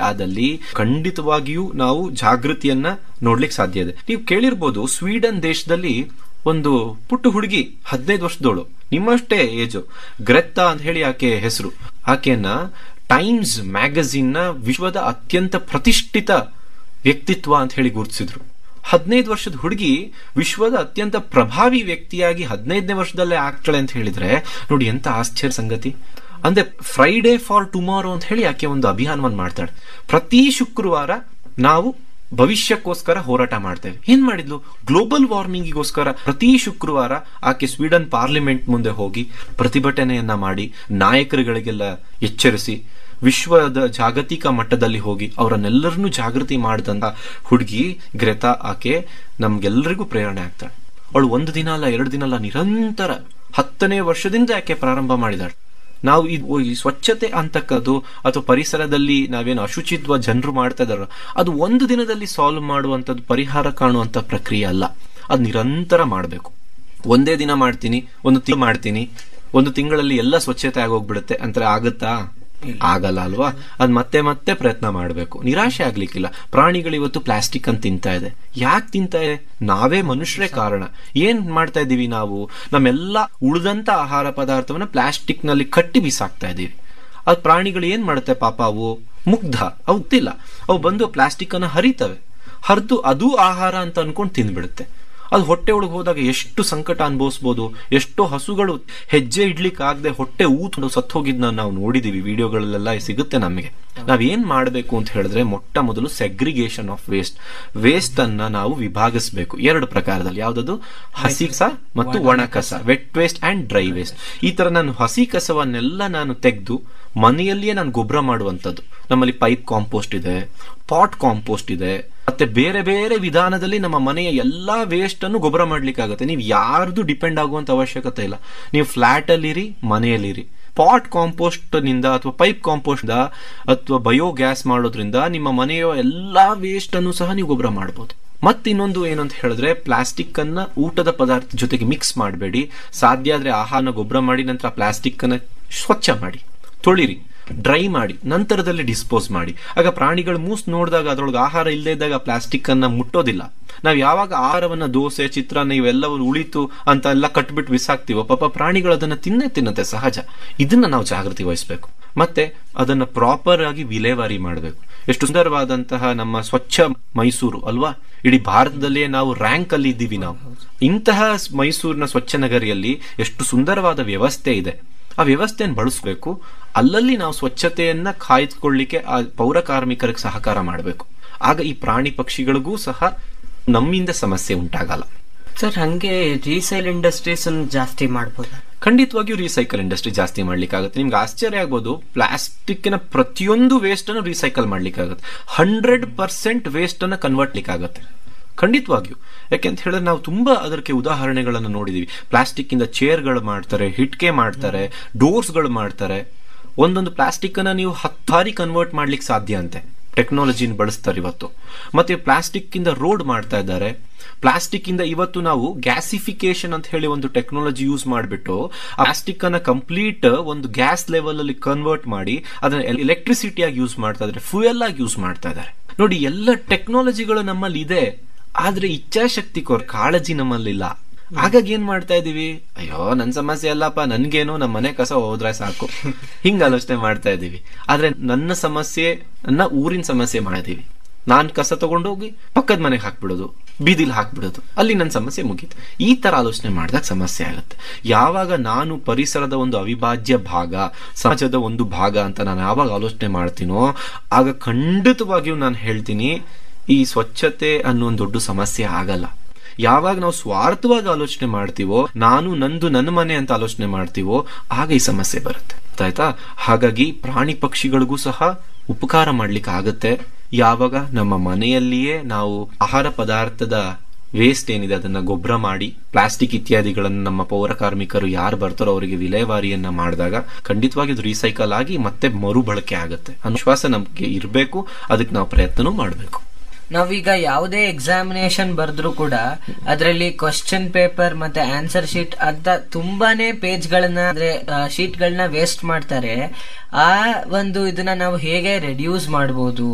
ಆದಲ್ಲಿ ಖಂಡಿತವಾಗಿಯೂ ನಾವು ಜಾಗೃತಿಯನ್ನ ನೋಡ್ಲಿಕ್ಕೆ ಸಾಧ್ಯ ಇದೆ ನೀವು ಕೇಳಿರ್ಬೋದು ಸ್ವೀಡನ್ ದೇಶದಲ್ಲಿ ಒಂದು ಪುಟ್ಟ ಹುಡುಗಿ ಹದಿನೈದು ವರ್ಷದವಳು ನಿಮ್ಮಷ್ಟೇ ಏಜು ಗ್ರೆತ್ತಾ ಅಂತ ಹೇಳಿ ಆಕೆ ಹೆಸರು ಆಕೆಯನ್ನ ಟೈಮ್ಸ್ ಮ್ಯಾಗಝಿನ್ ನ ವಿಶ್ವದ ಅತ್ಯಂತ ಪ್ರತಿಷ್ಠಿತ ವ್ಯಕ್ತಿತ್ವ ಅಂತ ಹೇಳಿ ಗುರುತಿಸಿದ್ರು ಹದಿನೈದು ವರ್ಷದ ಹುಡುಗಿ ವಿಶ್ವದ ಅತ್ಯಂತ ಪ್ರಭಾವಿ ವ್ಯಕ್ತಿಯಾಗಿ ಹದಿನೈದನೇ ವರ್ಷದಲ್ಲೇ ಆಗ್ತಾಳೆ ಅಂತ ಹೇಳಿದ್ರೆ ನೋಡಿ ಎಂತ ಆಶ್ಚರ್ಯ ಸಂಗತಿ ಅಂದ್ರೆ ಫ್ರೈಡೇ ಫಾರ್ ಟುಮಾರೋ ಅಂತ ಹೇಳಿ ಆಕೆ ಒಂದು ಅಭಿಯಾನವನ್ನು ಮಾಡ್ತಾಳೆ ಪ್ರತಿ ಶುಕ್ರವಾರ ನಾವು ಭವಿಷ್ಯಕ್ಕೋಸ್ಕರ ಹೋರಾಟ ಮಾಡ್ತೇವೆ ಏನ್ ಮಾಡಿದ್ಲು ಗ್ಲೋಬಲ್ ವಾರ್ಮಿಂಗಿಗೋಸ್ಕರ ಪ್ರತಿ ಶುಕ್ರವಾರ ಆಕೆ ಸ್ವೀಡನ್ ಪಾರ್ಲಿಮೆಂಟ್ ಮುಂದೆ ಹೋಗಿ ಪ್ರತಿಭಟನೆಯನ್ನ ಮಾಡಿ ನಾಯಕರುಗಳಿಗೆಲ್ಲ ಎಚ್ಚರಿಸಿ ವಿಶ್ವದ ಜಾಗತಿಕ ಮಟ್ಟದಲ್ಲಿ ಹೋಗಿ ಅವರನ್ನೆಲ್ಲರನ್ನೂ ಜಾಗೃತಿ ಮಾಡಿದಂತ ಹುಡುಗಿ ಗ್ರೆತಾ ಆಕೆ ನಮ್ಗೆಲ್ಲರಿಗೂ ಪ್ರೇರಣೆ ಆಗ್ತಾಳೆ ಅವಳು ಒಂದು ದಿನ ಅಲ್ಲ ಎರಡು ದಿನ ಅಲ್ಲ ನಿರಂತರ ಹತ್ತನೇ ವರ್ಷದಿಂದ ಆಕೆ ಪ್ರಾರಂಭ ಮಾಡಿದಾಳೆ ನಾವು ಇದು ಈ ಸ್ವಚ್ಛತೆ ಅಂತಕ್ಕದ್ದು ಅಥವಾ ಪರಿಸರದಲ್ಲಿ ನಾವೇನು ಅಶುಚಿತ್ವ ಜನರು ಮಾಡ್ತಾ ಇದಾರ ಅದು ಒಂದು ದಿನದಲ್ಲಿ ಸಾಲ್ವ್ ಮಾಡುವಂಥದ್ದು ಪರಿಹಾರ ಕಾಣುವಂತ ಪ್ರಕ್ರಿಯೆ ಅಲ್ಲ ಅದು ನಿರಂತರ ಮಾಡಬೇಕು ಒಂದೇ ದಿನ ಮಾಡ್ತೀನಿ ಒಂದು ತಿಂಗಳು ಮಾಡ್ತೀನಿ ಒಂದು ತಿಂಗಳಲ್ಲಿ ಎಲ್ಲ ಸ್ವಚ್ಛತೆ ಆಗೋಗ್ಬಿಡುತ್ತೆ ಅಂತ ಆಗುತ್ತಾ ಆಗಲ್ಲ ಅಲ್ವಾ ಅದ್ ಮತ್ತೆ ಮತ್ತೆ ಪ್ರಯತ್ನ ಮಾಡಬೇಕು ನಿರಾಶೆ ಆಗ್ಲಿಕ್ಕಿಲ್ಲ ಪ್ರಾಣಿಗಳು ಇವತ್ತು ಪ್ಲಾಸ್ಟಿಕ್ ಅಂತ ತಿಂತಾ ಇದೆ ಯಾಕೆ ತಿಂತಾ ಇದೆ ನಾವೇ ಮನುಷ್ಯರೇ ಕಾರಣ ಏನ್ ಮಾಡ್ತಾ ಇದೀವಿ ನಾವು ನಮ್ಮೆಲ್ಲ ಉಳಿದಂತ ಆಹಾರ ಪದಾರ್ಥವನ್ನ ಪ್ಲಾಸ್ಟಿಕ್ ನಲ್ಲಿ ಕಟ್ಟಿ ಬಿಸಾಕ್ತಾ ಇದೀವಿ ಅದ್ ಪ್ರಾಣಿಗಳು ಏನ್ ಮಾಡುತ್ತೆ ಪಾಪ ಅವು ಮುಗ್ಧ ಅವು ಗೊತ್ತಿಲ್ಲ ಅವು ಬಂದು ಪ್ಲಾಸ್ಟಿಕ್ ಅನ್ನ ಹರಿತವೆ ಹರಿದು ಅದು ಆಹಾರ ಅಂತ ಅನ್ಕೊಂಡು ತಿಂದ್ಬಿಡುತ್ತೆ ಅದು ಹೊಟ್ಟೆ ಒಳಗೆ ಹೋದಾಗ ಎಷ್ಟು ಸಂಕಟ ಅನುಭವಿಸ್ಬೋದು ಎಷ್ಟೋ ಹಸುಗಳು ಹೆಜ್ಜೆ ಇಡ್ಲಿಕ್ಕೆ ಆಗದೆ ಹೊಟ್ಟೆ ಊತು ಸತ್ತು ಹೋಗಿದ್ನ ನಾವು ನೋಡಿದೀವಿ ವಿಡಿಯೋಗಳಲ್ಲೆಲ್ಲ ಸಿಗುತ್ತೆ ನಮಗೆ ನಾವೇನ್ ಮಾಡಬೇಕು ಅಂತ ಹೇಳಿದ್ರೆ ಮೊಟ್ಟ ಮೊದಲು ಸೆಗ್ರಿಗೇಷನ್ ಆಫ್ ವೇಸ್ಟ್ ವೇಸ್ಟ್ ಅನ್ನ ನಾವು ವಿಭಾಗಿಸಬೇಕು ಎರಡು ಪ್ರಕಾರದಲ್ಲಿ ಯಾವ್ದದು ಹಸಿ ಕಸ ಮತ್ತು ಒಣ ಕಸ wet waste and dry waste ಈ ತರ ನಾನು ಹಸಿ ಕಸವನ್ನೆಲ್ಲ ನಾನು ತೆಗೆದು ಮನೆಯಲ್ಲಿಯೇ ನಾನು ಗೊಬ್ಬರ ಮಾಡುವಂತದ್ದು ನಮ್ಮಲ್ಲಿ ಪೈಪ್ ಕಾಂಪೋಸ್ಟ್ ಇದೆ ಪಾಟ್ ಕಾಂಪೋಸ್ಟ್ ಇದೆ ಮತ್ತೆ ಬೇರೆ ಬೇರೆ ವಿಧಾನದಲ್ಲಿ ನಮ್ಮ ಮನೆಯ ಎಲ್ಲಾ ವೇಸ್ಟ್ ಅನ್ನು ಗೊಬ್ಬರ ಮಾಡ್ಲಿಕ್ಕಾಗತ್ತೆ ನೀವು ಯಾರ್ದು ಡಿಪೆಂಡ್ ಆಗುವಂತ ಅವಶ್ಯಕತೆ ಇಲ್ಲ ನೀವು ಫ್ಲಾಟ್ ಅಲ್ಲಿರಿ ಮನೆಯಲ್ಲಿರಿ ಪಾಟ್ ಕಾಂಪೋಸ್ಟ್ ನಿಂದ ಅಥವಾ ಪೈಪ್ ಕಾಂಪೋಸ್ಟ್ ಅಥವಾ ಬಯೋ ಗ್ಯಾಸ್ ಮಾಡೋದ್ರಿಂದ ನಿಮ್ಮ ಮನೆಯ ಎಲ್ಲಾ ವೇಸ್ಟ್ ಅನ್ನು ಸಹ ನೀವು ಗೊಬ್ಬರ ಮಾಡಬಹುದು ಮತ್ತೆ ಇನ್ನೊಂದು ಏನಂತ ಹೇಳಿದ್ರೆ ಪ್ಲಾಸ್ಟಿಕ್ ಅನ್ನ ಊಟದ ಪದಾರ್ಥ ಜೊತೆಗೆ ಮಿಕ್ಸ್ ಮಾಡಬೇಡಿ ಸಾಧ್ಯ ಆದ್ರೆ ಆಹಾರನ ಗೊಬ್ಬರ ಮಾಡಿ ನಂತರ ಪ್ಲಾಸ್ಟಿಕ್ ಅನ್ನ ಸ್ವಚ್ಛ ಮಾಡಿ ತೊಳಿರಿ ಡ್ರೈ ಮಾಡಿ ನಂತರದಲ್ಲಿ ಡಿಸ್ಪೋಸ್ ಮಾಡಿ ಆಗ ಪ್ರಾಣಿಗಳು ಮೂಸ್ ನೋಡಿದಾಗ ಅದ್ರೊಳಗೆ ಆಹಾರ ಇಲ್ಲದೆ ಇದ್ದಾಗ ಪ್ಲಾಸ್ಟಿಕ್ ಅನ್ನ ಮುಟ್ಟೋದಿಲ್ಲ ನಾವ್ ಯಾವಾಗ ಆಹಾರವನ್ನ ದೋಸೆ ಚಿತ್ರಾನ್ನ ಇವೆಲ್ಲವನ್ನು ಉಳಿತು ಅಂತ ಎಲ್ಲ ಕಟ್ಬಿಟ್ಟು ಬಿಸಾಕ್ತಿವೋ ಪಾಪ ಪ್ರಾಣಿಗಳು ಅದನ್ನ ತಿನ್ನೇ ತಿನ್ನತ್ತೆ ಸಹಜ ಇದನ್ನ ನಾವು ಜಾಗೃತಿ ವಹಿಸಬೇಕು ಮತ್ತೆ ಅದನ್ನ ಪ್ರಾಪರ್ ಆಗಿ ವಿಲೇವಾರಿ ಮಾಡಬೇಕು ಎಷ್ಟು ಸುಂದರವಾದಂತಹ ನಮ್ಮ ಸ್ವಚ್ಛ ಮೈಸೂರು ಅಲ್ವಾ ಇಡೀ ಭಾರತದಲ್ಲಿಯೇ ನಾವು ರ್ಯಾಂಕ್ ಅಲ್ಲಿ ಇದ್ದೀವಿ ನಾವು ಇಂತಹ ಮೈಸೂರಿನ ಸ್ವಚ್ಛ ನಗರಿಯಲ್ಲಿ ಎಷ್ಟು ಸುಂದರವಾದ ವ್ಯವಸ್ಥೆ ಇದೆ ಆ ವ್ಯವಸ್ಥೆಯನ್ನು ಬಳಸಬೇಕು ಅಲ್ಲಲ್ಲಿ ನಾವು ಸ್ವಚ್ಛತೆಯನ್ನ ಕಾಯ್ದುಕೊಳ್ಳಿಕ್ಕೆ ಆ ಪೌರ ಕಾರ್ಮಿಕರಿಗೆ ಸಹಕಾರ ಮಾಡಬೇಕು ಆಗ ಈ ಪ್ರಾಣಿ ಪಕ್ಷಿಗಳಿಗೂ ಸಹ ನಮ್ಮಿಂದ ಸಮಸ್ಯೆ ಉಂಟಾಗಲ್ಲ ಸರ್ ಹಂಗೆ ರೀಸೇಲ್ ಇಂಡಸ್ಟ್ರೀಸ್ ಜಾಸ್ತಿ ಮಾಡ್ಬೋದಾ ಖಂಡಿತವಾಗಿಯೂ ರೀಸೈಕಲ್ ಇಂಡಸ್ಟ್ರಿ ಜಾಸ್ತಿ ಮಾಡ್ಲಿಕ್ಕಾಗುತ್ತೆ ನಿಮ್ಗೆ ಆಶ್ಚರ್ಯ ಆಗ್ಬೋದು ಪ್ಲಾಸ್ಟಿಕ್ನ ಪ್ರತಿಯೊಂದು ವೇಸ್ಟ್ ಅನ್ನು ರೀಸೈಕಲ್ ಮಾಡ್ಲಿಕ್ಕಾಗುತ್ತೆ ಹಂಡ್ರೆಡ್ ಪರ್ಸೆಂಟ್ ವೇಸ್ಟ್ ಅನ್ನ ಕನ್ವರ್ಟ್ ಲಿಕ್ಕಾಗುತ್ತೆ ಖಂಡಿತವಾಗಿಯೂ ಯಾಕೆಂತ ಹೇಳಿದ್ರೆ ನಾವು ತುಂಬಾ ಅದಕ್ಕೆ ಉದಾಹರಣೆಗಳನ್ನು ನೋಡಿದೀವಿ ಪ್ಲಾಸ್ಟಿಕ್ ಇಂದ ಚೇರ್ಗಳು ಮಾಡ್ತಾರೆ ಹಿಟ್ಕೆ ಮಾಡ್ತಾರೆ ಡೋರ್ಸ್ಗಳು ಮಾಡ್ತಾರೆ ಒಂದೊಂದು ಪ್ಲಾಸ್ಟಿಕ್ ಅನ್ನ ನೀವು ಹತ್ತು ಬಾರಿ ಕನ್ವರ್ಟ್ ಮಾಡ್ಲಿಕ್ಕೆ ಸಾಧ್ಯ ಅಂತೆ ಟೆಕ್ನಾಲಜಿನ ಬಳಸ್ತಾರೆ ಇವತ್ತು ಮತ್ತೆ ಪ್ಲಾಸ್ಟಿಕ್ ಇಂದ ರೋಡ್ ಮಾಡ್ತಾ ಇದ್ದಾರೆ ಪ್ಲಾಸ್ಟಿಕ್ ಇಂದ ಇವತ್ತು ನಾವು ಗ್ಯಾಸಿಫಿಕೇಶನ್ ಅಂತ ಹೇಳಿ ಒಂದು ಟೆಕ್ನಾಲಜಿ ಯೂಸ್ ಮಾಡಿಬಿಟ್ಟು ಪ್ಲಾಸ್ಟಿಕ್ ಅನ್ನ ಕಂಪ್ಲೀಟ್ ಒಂದು ಗ್ಯಾಸ್ ಲೆವೆಲ್ ಅಲ್ಲಿ ಕನ್ವರ್ಟ್ ಮಾಡಿ ಅದನ್ನ ಎಲೆಕ್ಟ್ರಿಸಿಟಿ ಆಗಿ ಯೂಸ್ ಮಾಡ್ತಾ ಇದ್ದಾರೆ ಫ್ಯೂಯಲ್ ಆಗಿ ಯೂಸ್ ಮಾಡ್ತಾ ಇದ್ದಾರೆ ನೋಡಿ ಎಲ್ಲ ಟೆಕ್ನಾಲಜಿಗಳು ನಮ್ಮಲ್ಲಿ ಇದೆ ಆದ್ರೆ ಇಚ್ಛಾಶಕ್ತಿ ಕೊರ್ ಕಾಳಜಿ ನಮ್ಮಲ್ಲಿಲ್ಲ ಹಾಗಾಗಿ ಏನ್ ಮಾಡ್ತಾ ಇದೀವಿ ಅಯ್ಯೋ ನನ್ ಸಮಸ್ಯೆ ಅಲ್ಲಪ್ಪ ನನ್ಗೇನು ನಮ್ಮ ಮನೆ ಕಸ ಹೋದ್ರೆ ಸಾಕು ಹಿಂಗ ಆಲೋಚನೆ ಮಾಡ್ತಾ ಇದೀವಿ ಆದ್ರೆ ನನ್ನ ಸಮಸ್ಯೆ ನನ್ನ ಊರಿನ ಸಮಸ್ಯೆ ಮಾಡಿದೀವಿ ನಾನ್ ಕಸ ತಗೊಂಡೋಗಿ ಪಕ್ಕದ ಮನೆಗೆ ಹಾಕ್ಬಿಡೋದು ಬೀದಿಲ್ ಹಾಕ್ಬಿಡೋದು ಅಲ್ಲಿ ನನ್ನ ಸಮಸ್ಯೆ ಮುಗೀತು ಈ ತರ ಆಲೋಚನೆ ಮಾಡಿದಾಗ ಸಮಸ್ಯೆ ಆಗುತ್ತೆ ಯಾವಾಗ ನಾನು ಪರಿಸರದ ಒಂದು ಅವಿಭಾಜ್ಯ ಭಾಗ ಸಮಾಜದ ಒಂದು ಭಾಗ ಅಂತ ನಾನು ಯಾವಾಗ ಆಲೋಚನೆ ಮಾಡ್ತೀನೋ ಆಗ ಖಂಡಿತವಾಗಿಯೂ ನಾನು ಹೇಳ್ತೀನಿ ಈ ಸ್ವಚ್ಛತೆ ಅನ್ನೋ ಒಂದು ದೊಡ್ಡ ಸಮಸ್ಯೆ ಆಗಲ್ಲ ಯಾವಾಗ ನಾವು ಸ್ವಾರ್ಥವಾಗಿ ಆಲೋಚನೆ ಮಾಡ್ತೀವೋ ನಾನು ನಂದು ನನ್ನ ಮನೆ ಅಂತ ಆಲೋಚನೆ ಮಾಡ್ತೀವೋ ಆಗ ಈ ಸಮಸ್ಯೆ ಬರುತ್ತೆ ಆಯ್ತಾ ಹಾಗಾಗಿ ಪ್ರಾಣಿ ಪಕ್ಷಿಗಳಿಗೂ ಸಹ ಉಪಕಾರ ಮಾಡ್ಲಿಕ್ಕೆ ಆಗತ್ತೆ ಯಾವಾಗ ನಮ್ಮ ಮನೆಯಲ್ಲಿಯೇ ನಾವು ಆಹಾರ ಪದಾರ್ಥದ ವೇಸ್ಟ್ ಏನಿದೆ ಅದನ್ನ ಗೊಬ್ಬರ ಮಾಡಿ ಪ್ಲಾಸ್ಟಿಕ್ ಇತ್ಯಾದಿಗಳನ್ನು ನಮ್ಮ ಪೌರ ಕಾರ್ಮಿಕರು ಯಾರು ಬರ್ತಾರೋ ಅವರಿಗೆ ವಿಲೇವಾರಿಯನ್ನ ಮಾಡಿದಾಗ ಖಂಡಿತವಾಗಿ ಇದು ರೀಸೈಕಲ್ ಆಗಿ ಮತ್ತೆ ಮರುಬಳಕೆ ಆಗುತ್ತೆ ಅನ್ನೋ ವಿಶ್ವಾಸ ನಮ್ಗೆ ಇರಬೇಕು ಅದಕ್ಕೆ ನಾವು ಪ್ರಯತ್ನನೂ ಮಾಡಬೇಕು ನಾವೀಗ ಯಾವುದೇ ಎಕ್ಸಾಮಿನೇಷನ್ ಬರೆದ್ರು ಕೂಡ ಅದರಲ್ಲಿ ಕ್ವಶನ್ ಪೇಪರ್ ಮತ್ತೆ ಆನ್ಸರ್ ಶೀಟ್ ಅಂತ ತುಂಬಾನೇ ಪೇಜ್ ಗಳನ್ನ ಅಂದ್ರೆ ಶೀಟ್ ಗಳನ್ನ ವೇಸ್ಟ್ ಮಾಡ್ತಾರೆ ಆ ಒಂದು ಇದನ್ನ ನಾವು ಹೇಗೆ ರೆಡ್ಯೂಸ್ ಮಾಡಬಹುದು